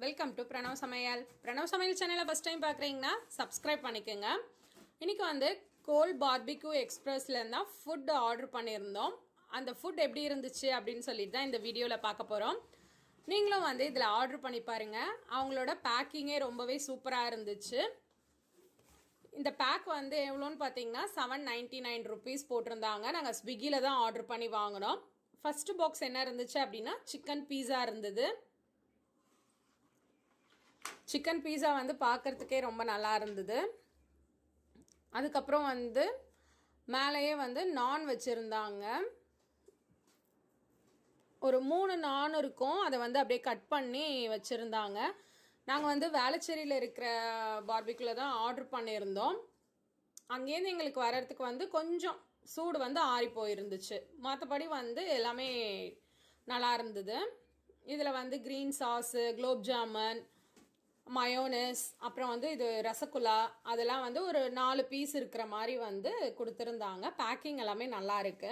welcome to Pranav சமையல் பிரணவ் சமையல் சேனலை ஃபஸ்ட் டைம் பார்க்குறீங்கன்னா சப்ஸ்கிரைப் பண்ணிக்கோங்க இன்னைக்கு வந்து கோல் பார்பிக்யூ எக்ஸ்பிரஸ்லேருந்து தான் ஃபுட் ஆர்டர் பண்ணியிருந்தோம் அந்த ஃபுட் எப்படி இருந்துச்சு அப்படின்னு சொல்லிட்டு தான் இந்த வீடியோவில் பார்க்க போகிறோம் நீங்களும் வந்து இதில் ஆர்டர் பண்ணி பாருங்க அவங்களோட பேக்கிங்கே ரொம்பவே சூப்பராக இருந்துச்சு இந்த பேக் வந்து எவ்வளோன்னு பார்த்தீங்கன்னா செவன் நைன்டி நைன் ருபீஸ் போட்டிருந்தாங்க நாங்கள் ஸ்விக்கியில் தான் ஆர்டர் பண்ணி வாங்கினோம் ஃபர்ஸ்ட் பாக்ஸ் என்ன இருந்துச்சு அப்படின்னா சிக்கன் பீஸா இருந்தது சிக்கன் பீஸா வந்து பார்க்கறதுக்கே ரொம்ப நல்லா இருந்தது அதுக்கப்புறம் வந்து மேலேயே வந்து நான் வச்சுருந்தாங்க ஒரு மூணு நான் இருக்கும் அதை வந்து அப்படியே கட் பண்ணி வச்சுருந்தாங்க நாங்கள் வந்து வேளச்சேரியில் இருக்கிற பார்பிக்கில் தான் ஆர்டர் பண்ணியிருந்தோம் அங்கேருந்து எங்களுக்கு வர்றதுக்கு வந்து கொஞ்சம் சூடு வந்து ஆறி போயிருந்துச்சு மற்றபடி வந்து எல்லாமே நல்லா இருந்தது இதில் வந்து green sauce gulab jamun mayonnaise அப்புறம் வந்து இது ரசகுல்லா அதெல்லாம் வந்து ஒரு நாலு பீஸ் இருக்கிற மாதிரி வந்து கொடுத்துருந்தாங்க பேக்கிங் எல்லாமே நல்லா இருக்கு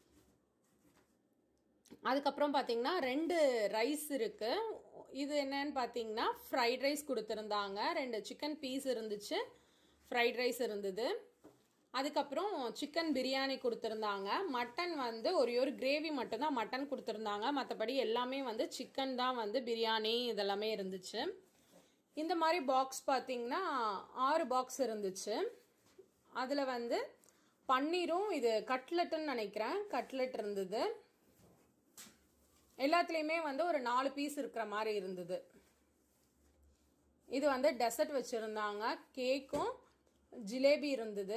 அதுக்கப்புறம் பார்த்தீங்கன்னா ரெண்டு ரைஸ் இருக்கு இது என்னன்னு பார்த்தீங்கன்னா ஃப்ரைட் ரைஸ் கொடுத்துருந்தாங்க ரெண்டு சிக்கன் பீஸ் இருந்துச்சு ஃப்ரைட் ரைஸ் இருந்தது அதுக்கப்புறம் சிக்கன் பிரியாணி கொடுத்துருந்தாங்க மட்டன் வந்து ஒரே ஒரு கிரேவி மட்டும்தான் மட்டன் கொடுத்துருந்தாங்க மற்றபடி எல்லாமே வந்து சிக்கன் தான் வந்து பிரியாணி இதெல்லாமே இருந்துச்சு இந்த மாதிரி பாக்ஸ் பார்த்தீங்கன்னா ஆறு பாக்ஸ் இருந்துச்சு அதில் வந்து பன்னீரும் இது கட்லெட்டுன்னு நினைக்கிறேன் கட்லெட் இருந்தது எல்லாத்துலேயுமே வந்து ஒரு நாலு பீஸ் இருக்கிற மாதிரி இருந்தது இது வந்து டெசர்ட் வச்சுருந்தாங்க கேக்கும் ஜிலேபி இருந்தது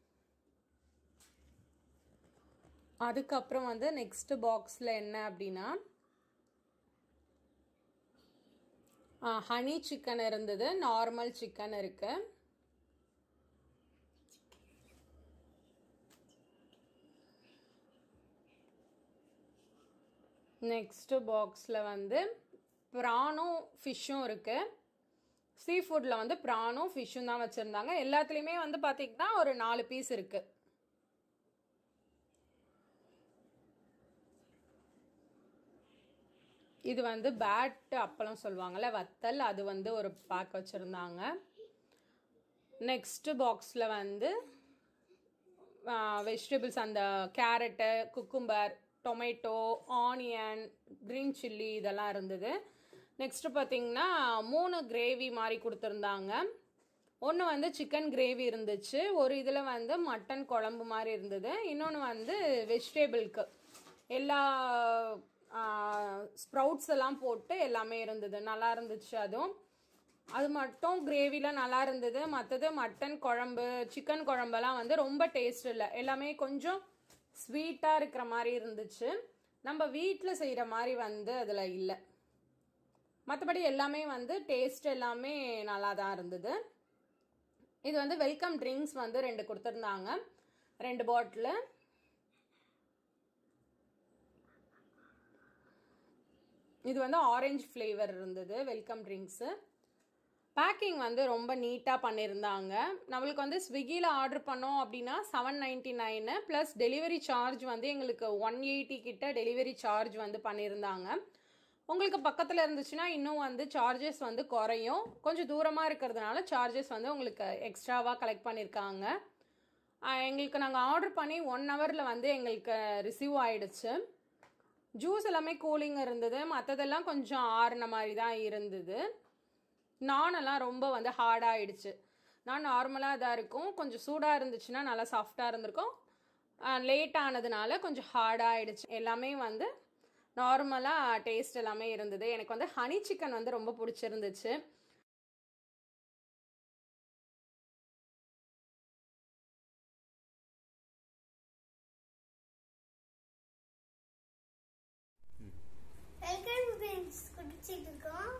அதுக்கப்புறம் வந்து நெக்ஸ்ட் பாக்ஸில் என்ன அப்படின்னா ஹனி சிக்கன் இருந்தது நார்மல் சிக்கன் இருக்கு நெக்ஸ்ட் பாக்ஸில் வந்து ப்ரானும் ஃபிஷ்ஷும் இருக்கு சீ ஃபுட்டில் வந்து ப்ரானும் ஃபிஷ்ஷும் தான் வச்சுருந்தாங்க எல்லாத்துலேயுமே வந்து பார்த்திங்கன்னா ஒரு நாலு பீஸ் இருக்குது இது வந்து பேட் அப்பளம் சொல்லுவாங்கள்ல வத்தல் அது வந்து ஒரு பேக் வச்சுருந்தாங்க நெக்ஸ்ட் பாக்ஸில் வந்து வெஜிடபிள்ஸ் அந்த carrot cucumber tomato onion green chilli இதெல்லாம் இருந்தது நெக்ஸ்ட் பார்த்தீங்கன்னா மூணு கிரேவி மாதிரி கொடுத்துருந்தாங்க ஒன்று வந்து சிக்கன் கிரேவி இருந்துச்சு ஒரு இதில் வந்து மட்டன் குழம்பு மாதிரி இருந்தது இன்னொன்று வந்து வெஜிடபிள்க்கு எல்லா ஸ்ப்ரவுட்ஸ் எல்லாம் போட்டு எல்லாமே இருந்தது நல்லா இருந்துச்சு அதுவும் அது மட்டும் கிரேவிலாம் நல்லா இருந்தது மற்றது மட்டன் குழம்பு சிக்கன் குழம்பெல்லாம் வந்து ரொம்ப டேஸ்ட் இல்லை எல்லாமே கொஞ்சம் ஸ்வீட்டாக இருக்கிற மாதிரி இருந்துச்சு நம்ம வீட்டில் செய்கிற மாதிரி வந்து அதில் இல்லை மற்றபடி எல்லாமே வந்து டேஸ்ட் எல்லாமே நல்லா தான் இருந்தது இது வந்து வெல்கம் ட்ரிங்க்ஸ் வந்து ரெண்டு கொடுத்துருந்தாங்க ரெண்டு பாட்டிலு இது வந்து ஆரஞ்சு ஃப்ளேவர் இருந்தது வெல்கம் ட்ரிங்க்ஸு பேக்கிங் வந்து ரொம்ப நீட்டாக பண்ணியிருந்தாங்க நம்மளுக்கு வந்து ஸ்விக்கியில் ஆர்டர் பண்ணோம் அப்படின்னா seven ninety nine plus delivery charge வந்து எங்களுக்கு ஒன் எயிட்டி கிட்ட டெலிவரி சார்ஜ் வந்து பண்ணியிருந்தாங்க உங்களுக்கு பக்கத்தில் இருந்துச்சுன்னா இன்னும் வந்து சார்ஜஸ் வந்து குறையும் கொஞ்சம் தூரமாக இருக்கிறதுனால சார்ஜஸ் வந்து உங்களுக்கு எக்ஸ்ட்ராவாக கலெக்ட் பண்ணியிருக்காங்க எங்களுக்கு நாங்கள் ஆர்டர் பண்ணி ஒன் ஹவரில் வந்து எங்களுக்கு ரிசீவ் ஆயிடுச்சு ஜூஸ் எல்லாமே கூலிங் இருந்தது மற்றதெல்லாம் கொஞ்சம் ஆறுன மாதிரி தான் இருந்தது நானெல்லாம் ரொம்ப வந்து ஹார்டாகிடுச்சு நான் நார்மலாக தான் இருக்கும் கொஞ்சம் சூடாக இருந்துச்சுன்னா நல்லா சாஃப்டாக இருந்திருக்கும் லேட் ஆனதுனால கொஞ்சம் ஹார்டாகிடுச்சு எல்லாமே வந்து நார்மலாக டேஸ்ட் எல்லாமே இருந்தது எனக்கு வந்து ஹனி சிக்கன் வந்து ரொம்ப பிடிச்சிருந்துச்சு வெல்கம் ட்ரிங்க்ஸ் குடிச்சிட்டு இருக்கோம்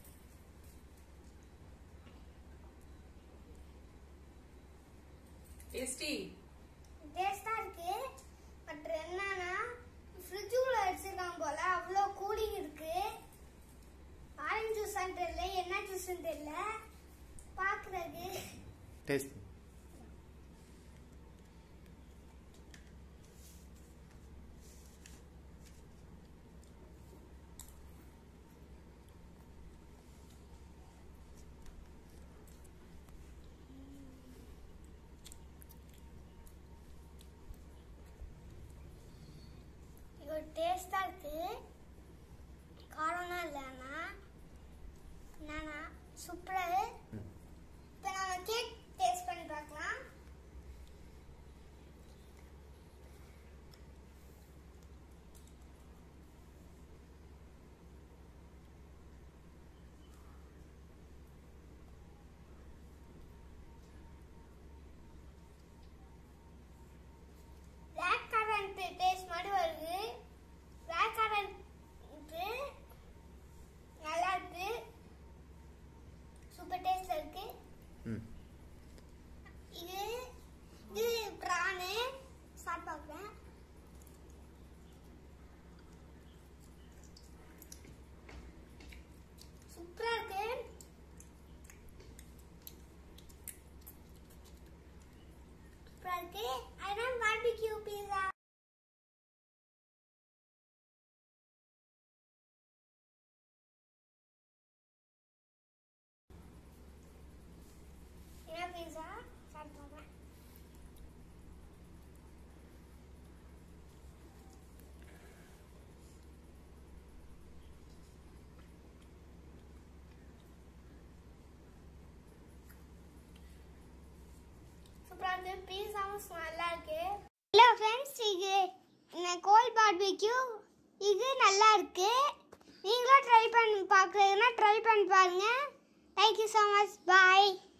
டேஸ்டி டேஸ்டா இருக்கு பட் என்னன்னா ஃப்ரிட்ஜுக்குள்ள வச்சிருக்கான் போல அவ்வளோ கூலிங் இருக்கு ஆரஞ்சு ஜூஸான்னு தெரியல என்ன ஜூஸ்ன்னு தெரியல பாக்குறது டேஸ்ட் டேஸ்டா இருக்கு காரம்லாம் இல்லைண்ணா என்னண்ணா சூப்பராக இப்போ நம்ம கேக் டேஸ்ட் பண்ணி பார்க்கலாம் பிளாக் கரண்ட் டேஸ்ட் மாதிரி வருது பிளாக் கரண்ட் நல்லா இருக்கு சூப்பர் டேஸ்ட்ல இருக்கு ம் இது இது பிரானு சாப்பிட்டு பார்க்குறேன் சூப்பரா இருக்கு சூப்பரா இருக்கு அதான் பார்பிக்யூ பீஸா என்ன பீஸா சாப்பிட்டு பார்க்குறேன் சூப்பரா இருக்கு பீஸாவும் நல்லா இருக்கு ஹலோ ஃப்ரெண்ட்ஸ் இது கோல் பார்பிக்யூ இது நல்லா இருக்கு நீங்களும் ட்ரை பண்ணி பார்க்குறதுனா ட்ரை பண்ணி பாருங்க தேங்க்யூ ஸோ மச் பாய்